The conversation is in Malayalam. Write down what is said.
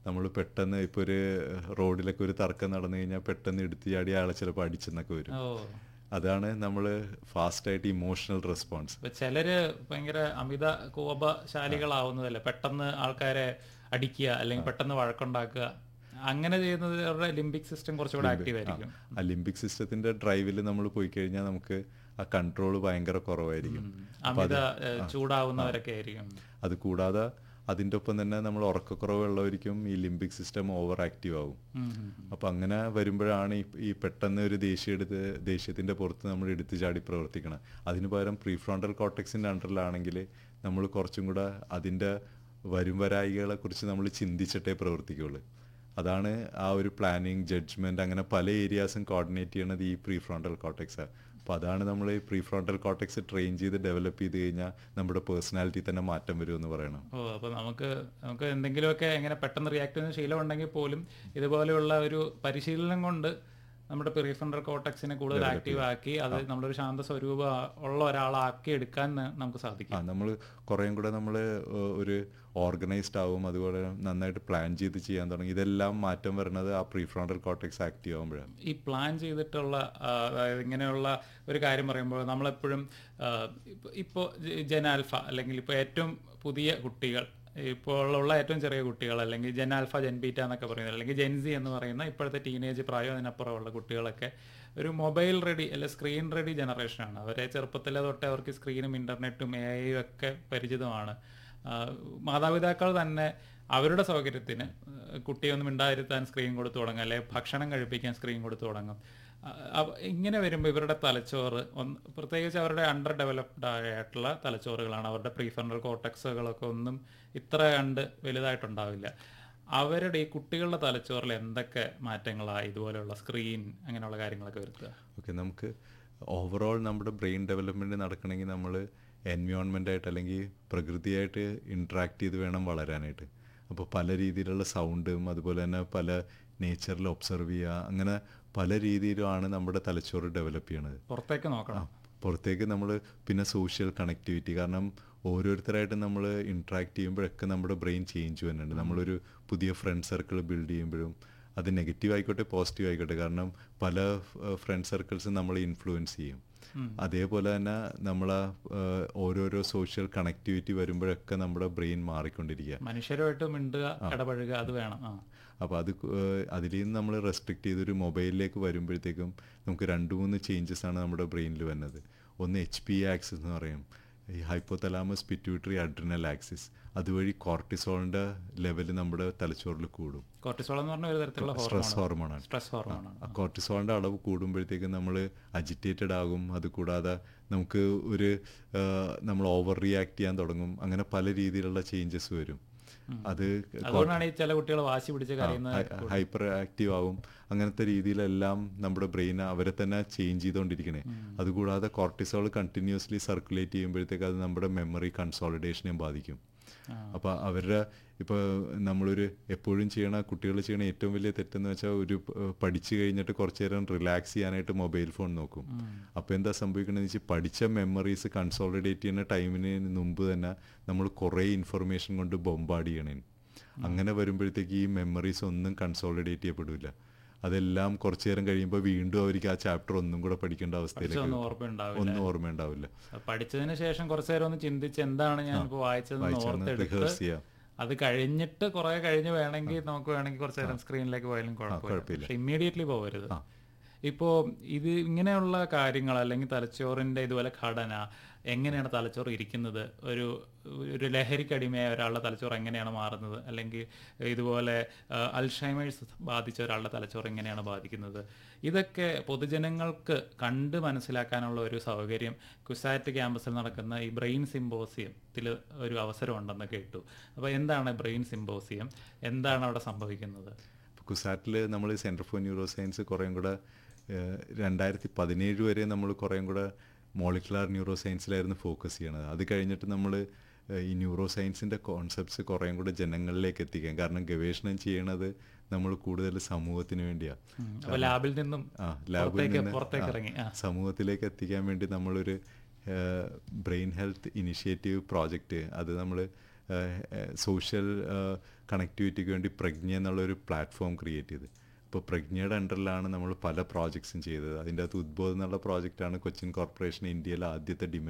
നമ്മൾ പെട്ടെന്ന് ഇപ്പോൾ ഒരു റോഡിലൊക്കെ ഒരു തർക്കം നടന്നു കഴിഞ്ഞാൽ പെട്ടെന്ന് എടുത്തു ചാടി ആളെ ചിലപ്പോൾ അടിച്ചെന്നൊക്കെ വരും ഓ അതാണ് നമ്മൾ ഫാസ്റ്റായിട്ട് ഇമോഷണൽ റെസ്പോൺസ് ഇപ്പൊ ചിലര് ഭയങ്കര അമിത കോപശാലികളാവുന്നതല്ലേ പെട്ടെന്ന് ആൾക്കാരെ അടിക്കുക അല്ലെങ്കിൽ പെട്ടെന്ന് വഴക്കുണ്ടാക്കുക അങ്ങനെ ചെയ്യുന്നത് അവരുടെ ലിംബിക് സിസ്റ്റം കുറച്ചുകൂടെ ആക്റ്റീവ് ആയിരിക്കും ആ ലിംബിക് സിസ്റ്റത്തിന്റെ ഡ്രൈവിൽ നമ്മൾ പോയി കഴിഞ്ഞാൽ നമുക്ക് ആ കൺട്രോൾ ഭയങ്കര കുറവായിരിക്കും അമിത ഏഹ്, ചൂടാവുന്നവരൊക്കെ ആയിരിക്കും അത് കൂടാതെ അതിൻ്റെ ഒപ്പം തന്നെ നമ്മൾ ഉറക്കക്കുറവുള്ളവർക്കും ഈ ലിംബിക് സിസ്റ്റം ഓവർ ആക്റ്റീവ് ആവും ഉം, ഉം. അപ്പം അങ്ങനെ വരുമ്പോഴാണ് ഈ ഈ പെട്ടെന്ന് ഒരു ദേഷ്യം എടുത്ത് ദേഷ്യത്തിൻ്റെ പുറത്ത് നമ്മൾ എടുത്തു ചാടി പ്രവർത്തിക്കണം അതിന് പകരം പ്രീ ഫ്രോണ്ടൽ കോട്ടക്സിൻ്റെ അണ്ടറിലാണെങ്കിൽ നമ്മൾ കുറച്ചും കൂടെ അതിൻ്റെ വരും വരായികളെ കുറിച്ച് നമ്മൾ ചിന്തിച്ചിട്ടേ പ്രവർത്തിക്കുള്ളൂ അതാണ് ആ ഒരു പ്ലാനിങ് ജഡ്ജ്മെന്റ് അങ്ങനെ പല ഏരിയാസും കോർഡിനേറ്റ് ചെയ്യണത് ഈ പ്രീ ഫ്രോണ്ടൽ കോട്ടക്സാണ് അപ്പോൾ അതാണ് നമ്മൾ ഈ പ്രീ ഫ്രോണ്ടൽ കോട്ടക്സ് ട്രെയിൻ ചെയ്ത് ഡെവലപ്പ് ചെയ്ത് കഴിഞ്ഞാൽ നമ്മുടെ പേഴ്സണാലിറ്റി തന്നെ മാറ്റം വരുമെന്ന് പറയണം ഓ അപ്പൊ നമുക്ക് നമുക്ക് എന്തെങ്കിലുമൊക്കെ എങ്ങനെ പെട്ടെന്ന് റിയാക്ട് ചെയ്യുന്ന ശീലം ഉണ്ടെങ്കിൽ പോലും ഇതുപോലെയുള്ള ഒരു പരിശീലനം കൊണ്ട് നമ്മുടെ പെറിഫണ്ടൽ കോട്ടക്സിനെ കൂടുതൽ ആക്റ്റീവ് ആക്കി അത് നമ്മളൊരു ശാന്ത സ്വരൂപ ഉള്ള ഒരാളാക്കി എടുക്കാൻ ന- നമുക്ക് സാധിക്കും ആ നമ്മൾ കുറേയും കൂടെ നമ്മൾ ഒരു ഓർഗനൈസ്ഡ് ആവും അതുപോലെ നന്നായിട്ട് പ്ലാൻ ചെയ്ത് ചെയ്യാൻ തുടങ്ങി ഇതെല്ലാം മാറ്റം വരുന്നത് ആ പ്രീ ഫ്രോണ്ടൽ കോട്ടക്സ് ആക്റ്റീവ് ആകുമ്പോഴാണ് ഈ പ്ലാൻ ചെയ്തിട്ടുള്ള ആ, അതായത് ഇങ്ങനെയുള്ള ഒരു കാര്യം പറയുമ്പോൾ നമ്മളെപ്പോഴും ഇപ്പോൾ ജനാൽഫ അല്ലെങ്കിൽ ഇപ്പോൾ ഏറ്റവും പുതിയ കുട്ടികൾ ഇപ്പോൾ ഉള്ള ഏറ്റവും ചെറിയ കുട്ടികൾ അല്ലെങ്കിൽ ജനാൽഫ ജെൻബീറ്റ എന്നൊക്കെ പറയുന്നത് അല്ലെങ്കിൽ ജെൻസി എന്ന് പറയുന്ന ഇപ്പോഴത്തെ ടീനേജ് പ്രായം അതിനപ്പുറമുള്ള കുട്ടികളൊക്കെ ഒരു മൊബൈൽ റെഡി അല്ലെ സ്ക്രീൻ റെഡി ജനറേഷനാണ് അവരെ ചെറുപ്പത്തിലെ തൊട്ടേ അവർക്ക് സ്ക്രീനും ഇൻ്റർനെറ്റും എ ഐയും ഒക്കെ പരിചിതമാണ് ആ, മാതാപിതാക്കൾ തന്നെ അവരുടെ സൗകര്യത്തിന് ആ, കുട്ടിയെ ഒന്ന് മിണ്ടാതിരുത്താൻ സ്ക്രീൻ കൊടുത്തു തുടങ്ങും അല്ലെങ്കിൽ ഭക്ഷണം കഴിപ്പിക്കാൻ സ്ക്രീൻ കൊടുത്തു തുടങ്ങും ആ, അവ- ഇങ്ങനെ വരുമ്പോൾ ഇവരുടെ തലച്ചോറ് ഒന്ന് പ്രത്യേകിച്ച് അവരുടെ അണ്ടർ ഡെവലപ്ഡ് ആയിട്ടുള്ള തലച്ചോറുകളാണ് അവരുടെ പ്രീഫറൽ കോട്ടക്സുകളൊക്കെ ഒന്നും ഇത്ര കണ്ട് വലുതായിട്ടുണ്ടാവില്ല അവരുടെ ഈ കുട്ടികളുടെ തലച്ചോറിൽ എന്തൊക്കെ മാറ്റങ്ങളാണ് ഇതുപോലെയുള്ള സ്ക്രീൻ അങ്ങനെയുള്ള കാര്യങ്ങളൊക്കെ വരുത്തുക ഓക്കെ നമുക്ക് ഓവറോൾ നമ്മുടെ ബ്രെയിൻ ഡെവലപ്മെൻറ്റ് നടക്കണമെങ്കിൽ നമ്മൾ എൻവയോൺമെൻ്റ് ആയിട്ട് അല്ലെങ്കിൽ പ്രകൃതിയായിട്ട് ഇൻട്രാക്ട് ചെയ്ത് വേണം വളരാനായിട്ട് അപ്പോൾ പല രീതിയിലുള്ള സൗണ്ടും അതുപോലെ തന്നെ പല നേച്ചറിൽ ഒബ്സർവ് ചെയ്യുക അങ്ങനെ പല രീതിയിലുമാണ് നമ്മുടെ തലച്ചോറ് ഡെവലപ്പ് ചെയ്യണത് പുറത്തേക്ക് നോക്കണം പുറത്തേക്ക് നമ്മൾ പിന്നെ സോഷ്യൽ കണക്ടിവിറ്റി കാരണം ഓരോരുത്തരായിട്ട് നമ്മൾ ഇൻട്രാക്ട് ചെയ്യുമ്പോഴൊക്കെ നമ്മുടെ ബ്രെയിൻ ചേഞ്ച് വരുന്നുണ്ട് നമ്മളൊരു പുതിയ ഫ്രണ്ട് സർക്കിൾ ബിൽഡ് ചെയ്യുമ്പോഴും അത് നെഗറ്റീവ് ആയിക്കോട്ടെ പോസിറ്റീവ് ആയിക്കോട്ടെ കാരണം പല ഫ്രണ്ട് സർക്കിൾസും നമ്മളെ ഇൻഫ്ലുവൻസ് ചെയ്യും അതേപോലെ തന്നെ നമ്മൾ ഓരോരോ സോഷ്യൽ കണക്ടിവിറ്റി വരുമ്പോഴൊക്കെ നമ്മുടെ ബ്രെയിൻ മാറിക്കൊണ്ടിരിക്കുക മനുഷ്യരുമായിട്ട് മിണ്ടുക ഇടപഴകുക അത് വേണം ആ അപ്പോൾ അത് അതിൽ നിന്ന് നമ്മൾ റെസ്ട്രിക്ട് ചെയ്തൊരു മൊബൈലിലേക്ക് വരുമ്പോഴത്തേക്കും നമുക്ക് രണ്ട് മൂന്ന് ചേഞ്ചസ് ആണ് നമ്മുടെ ബ്രെയിനിൽ വരുന്നത് ഒന്ന് എച്ച് പി ആക്സിസ് എന്ന് പറയും ഈ ഹൈപ്പോതലാമസ് പിറ്റ്യൂട്ടറി അഡ്രിനൽ ആക്സിസ് അതുവഴി കോർട്ടിസോളിൻ്റെ ലെവൽ നമ്മുടെ തലച്ചോറിൽ കൂടും കോർട്ടിസോൾ എന്ന് പറഞ്ഞ ഒരു തരത്തിലുള്ള സ്ട്രെസ് ഹോർമോണാണ് സ്ട്രെസ് ഹോർമോണാണ് ആ കോർട്ടിസോളിൻ്റെ അളവ് കൂടുമ്പോഴത്തേക്കും നമ്മൾ അജിറ്റേറ്റഡ് ആകും അതുകൂടാതെ നമുക്ക് ഒരു ആ, നമ്മൾ ഓവർ റിയാക്ട് ചെയ്യാൻ തുടങ്ങും അങ്ങനെ പല രീതിയിലുള്ള ചേഞ്ചസ് വരും അത് അതുകൊണ്ടാണ് ഈ ചില കുട്ടികൾ വാശി പിടിച്ച് കരയുന്നത് ഹൈപ്പർ ആക്റ്റീവ് ആവും അങ്ങനത്തെ രീതിയിലെല്ലാം നമ്മുടെ ബ്രെയിൻ അവരെ തന്നെ ചേഞ്ച് ചെയ്തുകൊണ്ടിരിക്കണേ അതുകൂടാതെ കോർട്ടിസോൾ കണ്ടിന്യൂസ്ലി സർക്കുലേറ്റ് ചെയ്യുമ്പോഴത്തേക്ക് അത് നമ്മുടെ മെമ്മറി കൺസോളിഡേഷനെയും ബാധിക്കും ആ. അപ്പോൾ അവരുടെ ഇപ്പോൾ നമ്മളൊരു എപ്പോഴും ചെയ്യണ കുട്ടികൾ ചെയ്യണ ഏറ്റവും വലിയ തെറ്റെന്ന് വെച്ചാൽ ഒരു പ- പഠിച്ചു കഴിഞ്ഞിട്ട് കുറച്ച് നേരം റിലാക്സ് ചെയ്യാനായിട്ട് മൊബൈൽ ഫോൺ നോക്കും അപ്പോൾ എന്താ സംഭവിക്കണമെന്ന് വെച്ചാൽ പഠിച്ച മെമ്മറീസ് കൺസോളിഡേറ്റ് ചെയ്യുന്ന ടൈമിന് മുമ്പ് തന്നെ നമ്മൾ കുറേ ഇൻഫർമേഷൻ കൊണ്ട് ബൊമ്പാഡ് ചെയ്യണേ അങ്ങനെ വരുമ്പോഴത്തേക്ക് ഈ മെമ്മറീസ് ഒന്നും കൺസോളിഡേറ്റ് ചെയ്യപ്പെടില്ല അതെല്ലാം കുറച്ചു നേരം കഴിയുമ്പോൾ വീണ്ടും അവർക്ക് ആ ചാപ്റ്റർ ഒന്നും കൂടെ പഠിക്കേണ്ട അവസ്ഥയിലേക്ക് ഒന്നും ഓർമ്മയുണ്ടാവില്ല ഒന്നും ഓർമ്മയുണ്ടാവില്ല പഠിച്ചതിന് ശേഷം കുറച്ചു നേരം ഒന്ന് ചിന്തിച്ച് എന്താണ് ഞാൻ ഇപ്പോൾ വായിച്ചതെന്ന് വായിച്ചതെന്ന് ഓർത്തെടുത്ത് rehearse ചെയ്യാം. അത് കഴിഞ്ഞിട്ട് കുറെ കഴിഞ്ഞ് വേണമെങ്കിൽ നമുക്ക് വേണമെങ്കിൽ കുറച്ചു നേരം സ്ക്രീനിലേക്ക് പോയാലും കുഴപ്പമില്ല കുഴപ്പമില്ല. പക്ഷെ ഇമ്മീഡിയറ്റ്ലി പോകരുത് ഇപ്പോ ഇത് ഇങ്ങനെയുള്ള കാര്യങ്ങൾ അല്ലെങ്കിൽ തലച്ചോറിന്റെ ഇതുപോലെ ഘടന എങ്ങനെയാണ് തലച്ചോറ് ഇരിക്കുന്നത് ഒരു ഒരു ലഹരിക്കടിമയായ ഒരാളുടെ തലച്ചോറ് എങ്ങനെയാണ് മാറുന്നത് അല്ലെങ്കിൽ ഇതുപോലെ അൽഷൈമേഴ്സ് ബാധിച്ച ഒരാളുടെ തലച്ചോറ് എങ്ങനെയാണ് ബാധിക്കുന്നത് ഇതൊക്കെ പൊതുജനങ്ങൾക്ക് കണ്ട് മനസ്സിലാക്കാനുള്ള ഒരു സൗകര്യം കുസാറ്റ് ക്യാമ്പസിൽ നടക്കുന്ന ഈ ബ്രെയിൻ സിമ്പോസിയത്തിൽ ഒരു അവസരമുണ്ടെന്ന് കേട്ടു അപ്പോൾ എന്താണ് ബ്രെയിൻ സിമ്പോസിയം എന്താണ് അവിടെ സംഭവിക്കുന്നത് കുസാറ്റിൽ നമ്മൾ സെൻറ്റർ ഫോർ ന്യൂറോ സയൻസ് കുറേയും കൂടെ ഏഹ്, രണ്ടായിരത്തി പതിനേഴ് വരെ നമ്മൾ കുറേയും കൂടെ മോളിക്കുലാർ ന്യൂറോ സയൻസിലായിരുന്നു ഫോക്കസ് ചെയ്യണത് അത് കഴിഞ്ഞിട്ട് നമ്മൾ ഈ ന്യൂറോ സയൻസിൻ്റെ കോൺസെപ്റ്റ്സ് കുറേയും കൂടെ ജനങ്ങളിലേക്ക് എത്തിക്കാൻ കാരണം ഗവേഷണം ചെയ്യണത് നമ്മൾ കൂടുതൽ സമൂഹത്തിന് വേണ്ടിയാണ് അപ്പോൾ ലാബിൽ നിന്നും ആ ലാബിൽ പുറത്തേക്ക് നിന്ന് പുറത്തേക്ക് ആ, ഇറങ്ങി ആ സമൂഹത്തിലേക്ക് എത്തിക്കാൻ വേണ്ടി നമ്മളൊരു ബ്രെയിൻ ഹെൽത്ത് ഇനിഷ്യേറ്റീവ് പ്രോജക്റ്റ് അത് നമ്മൾ സോഷ്യൽ കണക്ടിവിറ്റിക്ക് വേണ്ടി പ്രജ്ഞ എന്നുള്ളൊരു പ്ലാറ്റ്ഫോം ക്രിയേറ്റ് ചെയ്ത് ഇപ്പോൾ പ്രജ്ഞയുടെ അണ്ടറിലാണ് നമ്മൾ പല പ്രോജക്ട്സും ചെയ്തത് അതിൻ്റെ അകത്ത് ഉദ്ബോധം എന്നുള്ള പ്രോജക്റ്റാണ് കൊച്ചിൻ കോർപ്പറേഷൻ ഇന്ത്യയിലെ ആദ്യത്തെ ഡിമെൻഷ്യ